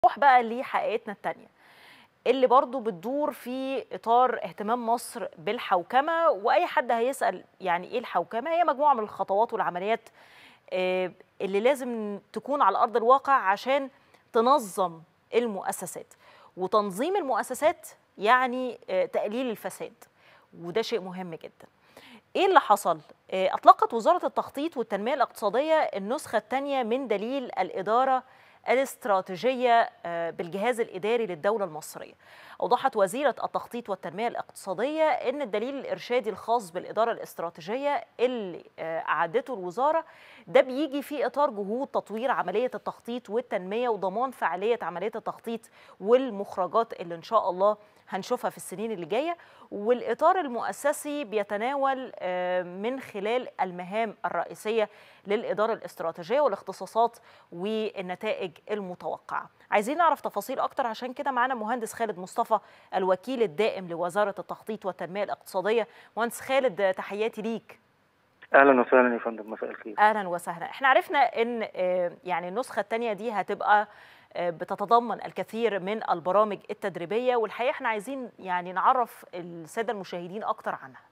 نروح بقى لحقيقتنا التانية اللي برضو بتدور في إطار اهتمام مصر بالحوكمة وأي حد هيسأل يعني إيه الحوكمة هي مجموعة من الخطوات والعمليات آه، اللي لازم تكون على أرض الواقع عشان تنظم المؤسسات وتنظيم المؤسسات يعني آه، تقليل الفساد وده شيء مهم جدا ايه اللي حصل آه، اطلقت وزاره التخطيط والتنميه الاقتصاديه النسخه الثانيه من دليل الاداره الاستراتيجيه آه، بالجهاز الاداري للدوله المصريه اوضحت وزيره التخطيط والتنميه الاقتصاديه ان الدليل الارشادي الخاص بالاداره الاستراتيجيه اللي آه، اعدته الوزاره ده بيجي في اطار جهود تطوير عمليه التخطيط والتنميه وضمان فعاليه عمليه التخطيط والمخرجات اللي ان شاء الله هنشوفها في السنين اللي جايه والاطار المؤسسي بيتناول آه، من خلال المهام الرئيسيه للاداره الاستراتيجيه والاختصاصات والنتائج المتوقعه عايزين نعرف تفاصيل اكتر عشان كده معانا مهندس خالد مصطفى الوكيل الدائم لوزاره التخطيط والتنميه الاقتصاديه مهندس خالد تحياتي ليك اهلا وسهلا يا فندم مساء الخير اهلا وسهلا احنا عرفنا ان آه، يعني النسخه الثانيه دي هتبقى آه، بتتضمن الكثير من البرامج التدريبيه والحقيقه احنا عايزين يعني نعرف الساده المشاهدين اكتر عنها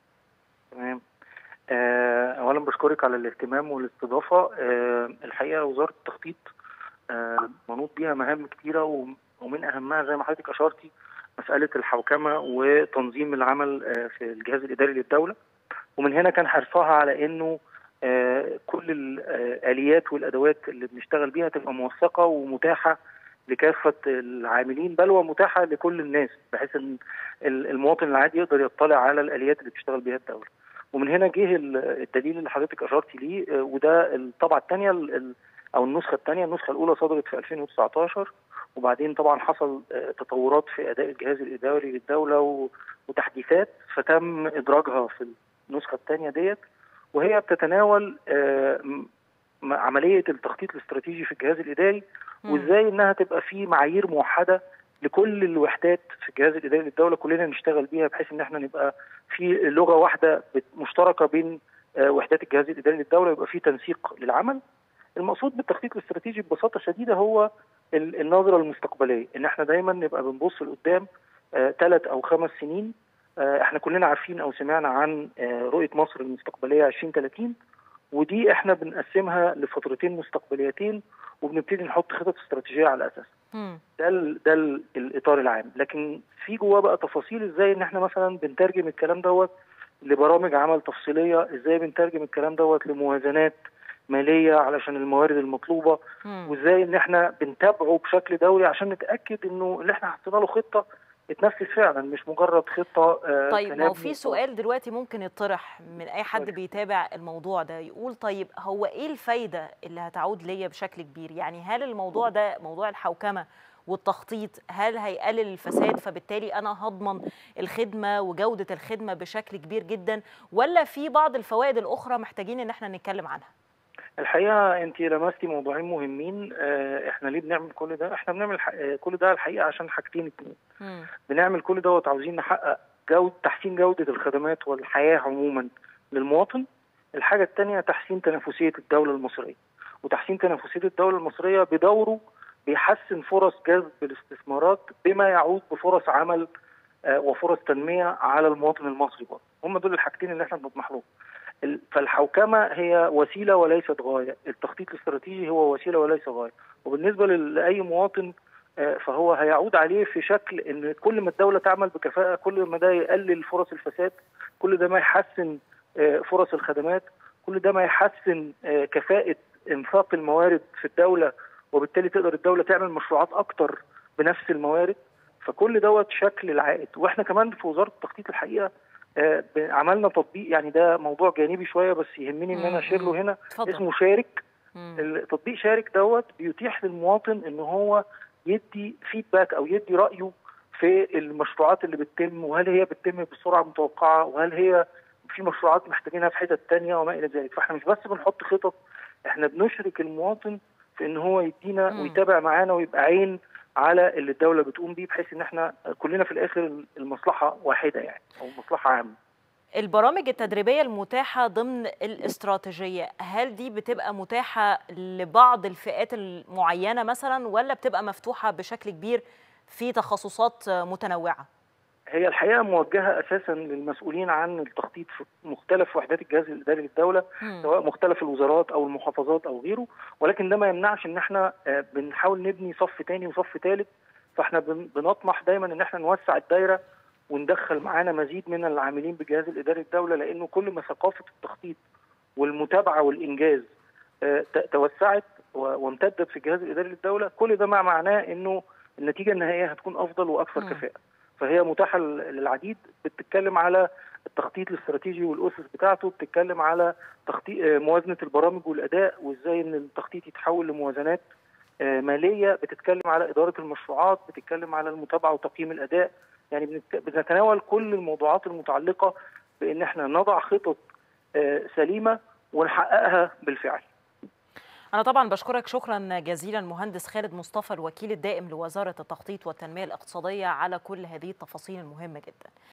تمام آه، اولا بشكرك على الاهتمام والاستضافه آه، الحقيقه وزاره التخطيط آه، منوط بيها مهام كتيره وم- ومن اهمها زي ما حضرتك اشرتي مساله الحوكمه وتنظيم العمل آه، في الجهاز الاداري للدوله ومن هنا كان حرصها على انه آه، كل الاليات والادوات اللي بنشتغل بيها تبقى موثقه ومتاحه لكافه العاملين بل ومتاحه لكل الناس بحيث ان ال- المواطن العادي يقدر يطلع على الاليات اللي بتشتغل بيها الدوله. ومن هنا جه ال- الدليل اللي حضرتك اشرتي ليه آه، وده الطبعه الثانيه او النسخه الثانيه النسخه الاولى صدرت في 2019 وبعدين طبعا حصل آه، تطورات في اداء الجهاز الاداري للدوله و- وتحديثات فتم ادراجها في النسخه الثانيه ديت وهي بتتناول آه، م- م- عمليه التخطيط الاستراتيجي في الجهاز الاداري مم. وازاي انها تبقى في معايير موحده لكل الوحدات في الجهاز الاداري للدوله كلنا نشتغل بيها بحيث ان احنا نبقى في لغه واحده بت- مشتركه بين آه، وحدات الجهاز الاداري للدوله يبقى في تنسيق للعمل المقصود بالتخطيط الاستراتيجي ببساطه شديده هو ال- النظره المستقبليه ان احنا دايما نبقى بنبص لقدام ثلاث او خمس سنين آه، احنا كلنا عارفين او سمعنا عن آه، رؤيه مصر المستقبليه 2030 ودي احنا بنقسمها لفترتين مستقبليتين وبنبتدي نحط خطط استراتيجيه على اساسها مم. ده ال ده ال الاطار العام لكن في جواه بقى تفاصيل ازاي ان احنا مثلا بنترجم الكلام دوت لبرامج عمل تفصيليه ازاي بنترجم الكلام دوت لموازنات ماليه علشان الموارد المطلوبه مم. وازاي ان احنا بنتابعه بشكل دوري عشان نتاكد انه اللي احنا حطينا له خطه اتنفذ فعلا مش مجرد خطه آه، طيب ما كلام هو في وخلاص. سؤال دلوقتي ممكن يطرح من اي حد اتفضل. بيتابع الموضوع ده يقول طيب هو ايه الفايده اللي هتعود ليا بشكل كبير يعني هل الموضوع ده موضوع الحوكمه والتخطيط هل هيقلل الفساد فبالتالي انا هضمن الخدمه وجوده الخدمه بشكل كبير جدا ولا في بعض الفوائد الاخرى محتاجين ان احنا نتكلم عنها الحقيقه انت لمستي موضوعين مهمين آه، احنا ليه بنعمل كل ده احنا بنعمل ح- آه، كل ده الحقيقه عشان حاجتين اتنين مم. بنعمل كل دوت عاوزين نحقق جود تحسين جودة الخدمات والحياة عموما للمواطن الحاجة الثانية تحسين تنافسية الدولة المصرية وتحسين تنافسية الدولة المصرية بدوره بيحسن فرص جذب الاستثمارات بما يعود بفرص عمل آه، وفرص تنمية على المواطن المصري برضه هم دول الحاجتين اللي احنا بنطمح لهم ال- فالحوكمة هي وسيلة وليست غاية التخطيط الاستراتيجي هو وسيلة وليس غاية وبالنسبة لل- لأي مواطن آه، فهو هيعود عليه في شكل ان كل ما الدوله تعمل بكفاءه كل ما ده يقلل فرص الفساد كل ده ما يحسن آه، فرص الخدمات كل ده ما يحسن آه، كفاءه انفاق الموارد في الدوله وبالتالي تقدر الدوله تعمل مشروعات اكتر بنفس الموارد فكل دوت شكل العائد واحنا كمان في وزاره التخطيط الحقيقه آه، ب- عملنا تطبيق يعني ده موضوع جانبي شويه بس يهمني ان انا اشير له هنا اتفضل اسمه شارك مم. التطبيق شارك دوت بيتيح للمواطن ان هو يدي فيدباك او يدي رايه في المشروعات اللي بتتم وهل هي بتتم بسرعه متوقعه وهل هي في مشروعات محتاجينها في حتت تانية وما الى ذلك فاحنا مش بس بنحط خطط احنا بنشرك المواطن في ان هو يدينا مم. ويتابع معانا ويبقى عين على اللي الدوله بتقوم بيه بحيث ان احنا كلنا في الاخر المصلحه واحده يعني او مصلحه عامه البرامج التدريبية المتاحة ضمن الاستراتيجية هل دي بتبقى متاحة لبعض الفئات المعينة مثلا ولا بتبقى مفتوحة بشكل كبير في تخصصات متنوعة؟ هي الحقيقه موجهه اساسا للمسؤولين عن التخطيط في مختلف وحدات الجهاز الاداري للدوله مم. سواء مختلف الوزارات او المحافظات او غيره ولكن ده ما يمنعش ان احنا آه، بنحاول نبني صف تاني وصف ثالث فاحنا بن- بنطمح دايما ان احنا نوسع الدايره وندخل معانا مزيد من العاملين بالجهاز الاداري للدوله لانه كل ما ثقافه التخطيط والمتابعه والانجاز آه، ت- توسعت و- وامتدت في الجهاز الاداري للدوله كل ده مع معناه انه النتيجه النهائيه هتكون افضل واكثر مم. كفاءه فهي متاحه لل- للعديد بتتكلم على التخطيط الاستراتيجي والاسس بتاعته بتتكلم على تخطيط آه، موازنه البرامج والاداء وازاي ان التخطيط يتحول لموازنات آه، ماليه بتتكلم على اداره المشروعات بتتكلم على المتابعه وتقييم الاداء يعني بنت- بنتناول كل الموضوعات المتعلقه بان احنا نضع خطط آه، سليمه ونحققها بالفعل أنا طبعا بشكرك شكرا جزيلا مهندس خالد مصطفى الوكيل الدائم لوزارة التخطيط والتنمية الاقتصادية على كل هذه التفاصيل المهمة جدا